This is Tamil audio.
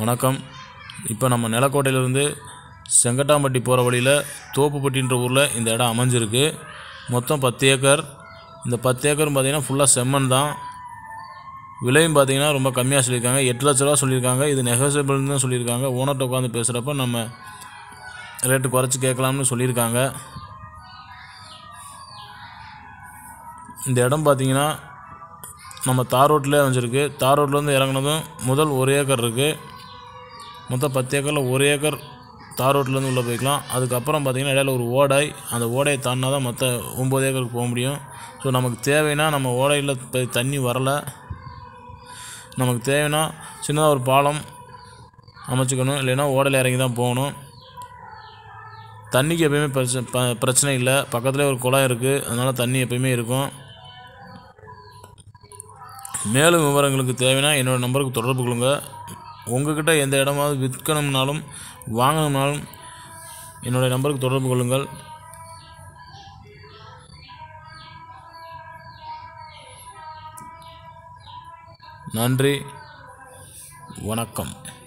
வணக்கம் இப்போ நம்ம நிலக்கோட்டையிலேருந்து செங்கட்டாம்பட்டி போகிற வழியில் தோப்புப்பட்டின்ற ஊரில் இந்த இடம் அமைஞ்சிருக்கு மொத்தம் பத்து ஏக்கர் இந்த பத்து ஏக்கரும் பார்த்திங்கன்னா ஃபுல்லாக செம்மண் தான் விலையும் பார்த்தீங்கன்னா ரொம்ப கம்மியாக சொல்லியிருக்காங்க எட்டு லட்ச ரூபா சொல்லியிருக்காங்க இது நெகோசியபிள்னு தான் சொல்லியிருக்காங்க ஓனர்கிட்ட உட்காந்து பேசுகிறப்ப நம்ம ரேட்டு குறைச்சி கேட்கலாம்னு சொல்லியிருக்காங்க இந்த இடம் பார்த்தீங்கன்னா நம்ம தார் ரோட்லேயே அமைஞ்சிருக்கு தார் ரோட்லேருந்து இறங்குனதும் முதல் ஒரு ஏக்கர் இருக்குது மொத்தம் பத்து ஏக்கரில் ஒரு ஏக்கர் தார் ரோட்லேருந்து உள்ளே போய்க்கலாம் அதுக்கப்புறம் பார்த்திங்கன்னா இடையில ஒரு ஓடை அந்த ஓடையை தாண்டினா தான் மற்ற ஒம்பது ஏக்கருக்கு போக முடியும் ஸோ நமக்கு தேவைன்னா நம்ம ஓடையில் இப்போ தண்ணி வரலை நமக்கு தேவைன்னா சின்னதாக ஒரு பாலம் அமைச்சுக்கணும் இல்லைன்னா ஓடையில் இறங்கி தான் போகணும் தண்ணிக்கு எப்பயுமே பிரச்சனை ப பிரச்சனை இல்லை பக்கத்துலேயே ஒரு குளம் இருக்குது அதனால் தண்ணி எப்பயுமே இருக்கும் மேலும் விவரங்களுக்கு தேவைன்னா என்னோடய நம்பருக்கு தொடர்பு கொள்ளுங்கள் உங்ககிட்ட எந்த இடமாவது விற்கணும்னாலும் வாங்கணும்னாலும் என்னுடைய நம்பருக்கு தொடர்பு கொள்ளுங்கள் நன்றி வணக்கம்